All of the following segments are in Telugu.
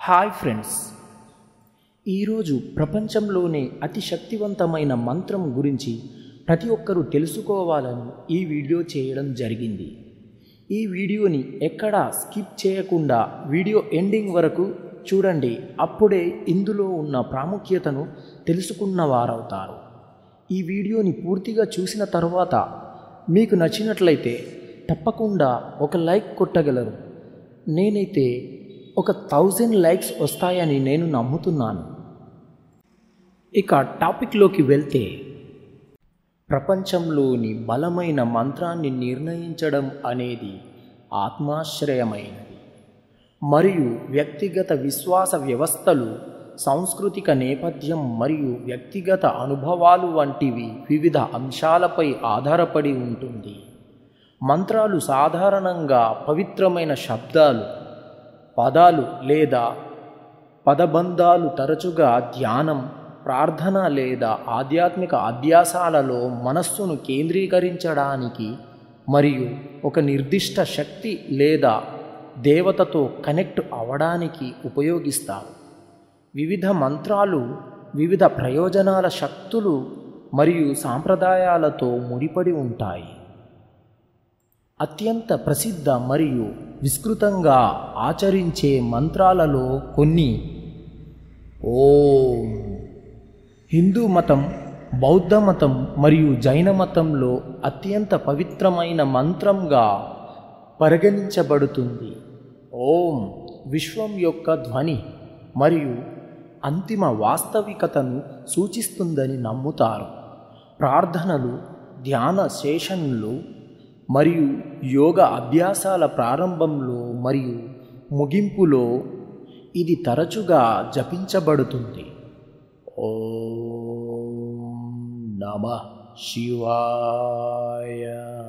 హాయ్ ఫ్రెండ్స్ ఈరోజు ప్రపంచంలోనే అతి శక్తివంతమైన మంత్రం గురించి ప్రతి ఒక్కరూ తెలుసుకోవాలని ఈ వీడియో చేయడం జరిగింది ఈ వీడియోని ఎక్కడా స్కిప్ చేయకుండా వీడియో ఎండింగ్ వరకు చూడండి అప్పుడే ఇందులో ఉన్న ప్రాముఖ్యతను తెలుసుకున్న వారవుతారు ఈ వీడియోని పూర్తిగా చూసిన తర్వాత మీకు నచ్చినట్లయితే తప్పకుండా ఒక లైక్ కొట్టగలరు నేనైతే ఒక థౌజండ్ లైక్స్ వస్తాయని నేను నమ్ముతున్నాను ఇక టాపిక్లోకి వెళ్తే ప్రపంచంలోని బలమైన మంత్రాన్ని నిర్ణయించడం అనేది ఆత్మాశ్రయమైనది మరియు వ్యక్తిగత విశ్వాస వ్యవస్థలు సాంస్కృతిక నేపథ్యం మరియు వ్యక్తిగత అనుభవాలు వంటివి వివిధ అంశాలపై ఆధారపడి ఉంటుంది మంత్రాలు సాధారణంగా పవిత్రమైన శబ్దాలు పదాలు లేదా పదబంధాలు తరచుగా ధ్యానం ప్రార్థన లేదా ఆధ్యాత్మిక అభ్యాసాలలో మనస్సును కేంద్రీకరించడానికి మరియు ఒక నిర్దిష్ట శక్తి లేదా దేవతతో కనెక్ట్ అవడానికి ఉపయోగిస్తారు వివిధ మంత్రాలు వివిధ ప్రయోజనాల శక్తులు మరియు సాంప్రదాయాలతో ముడిపడి ఉంటాయి అత్యంత ప్రసిద్ధ మరియు విస్తృతంగా ఆచరించే మంత్రాలలో కొన్ని ఓం హిందూ మతం బౌద్ధ మతం మరియు జైన మతంలో అత్యంత పవిత్రమైన మంత్రంగా పరిగణించబడుతుంది ఓం విశ్వం యొక్క ధ్వని మరియు అంతిమ వాస్తవికతను సూచిస్తుందని నమ్ముతారు ప్రార్థనలు ధ్యాన సెషన్లు మరియు యోగ అభ్యాసాల ప్రారంభంలో మరియు ముగింపులో ఇది తరచుగా జపించబడుతుంది ఓం నమ శివాయ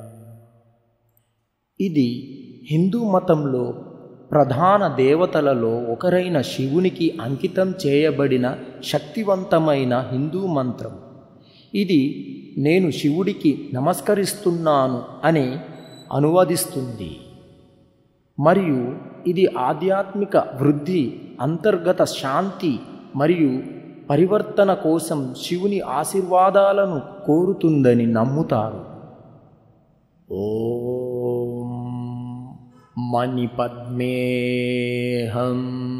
ఇది హిందూ మతంలో ప్రధాన దేవతలలో ఒకరైన శివునికి అంకితం చేయబడిన శక్తివంతమైన హిందూ మంత్రం ఇది నేను శివుడికి నమస్కరిస్తున్నాను అని అనువదిస్తుంది మరియు ఇది ఆధ్యాత్మిక వృద్ధి అంతర్గత శాంతి మరియు పరివర్తన కోసం శివుని ఆశీర్వాదాలను కోరుతుందని నమ్ముతారు ఓం మణిపద్మేహం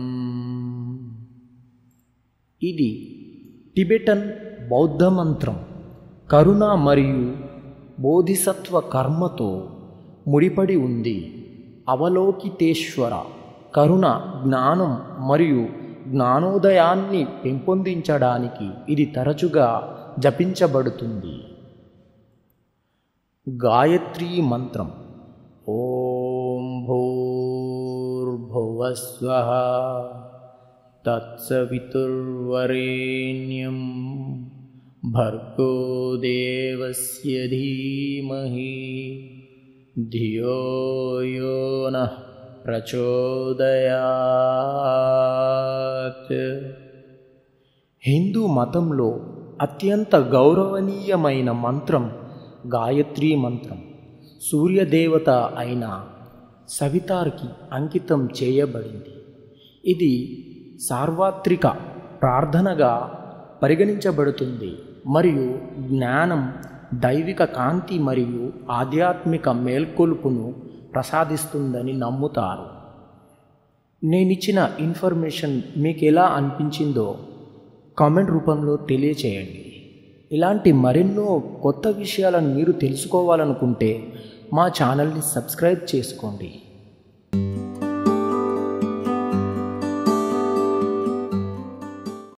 ఇది టిబెటన్ బౌద్ధ మంత్రం కరుణ మరియు బోధిసత్వ కర్మతో ముడిపడి ఉంది అవలోకితేశ్వర కరుణ జ్ఞానం మరియు జ్ఞానోదయాన్ని పెంపొందించడానికి ఇది తరచుగా జపించబడుతుంది గాయత్రీ మంత్రం ఓం భూర్భువస్వ తత్సవితుర్వరేణ్యం భర్గో దేవస్య ధీమహి ధియో యో నః ప్రచోదయాత్ హిందూ మతంలో అత్యంత గౌరవనీయమైన మంత్రం గాయత్రీ మంత్రం సూర్యదేవత అయిన సవితార్కి అంకితం చేయబడింది ఇది సార్వత్రిక ప్రార్థనగా పరిగణించబడుతుంది మరియు జ్ఞానం దైవిక కాంతి మరియు ఆధ్యాత్మిక మేల్కొలుపును ప్రసాదిస్తుందని నమ్ముతారు నేనిచ్చిన ఇన్ఫర్మేషన్ మీకు ఎలా అనిపించిందో కామెంట్ రూపంలో తెలియచేయండి ఇలాంటి మరెన్నో కొత్త విషయాలను మీరు తెలుసుకోవాలనుకుంటే మా ఛానల్ని సబ్స్క్రైబ్ చేసుకోండి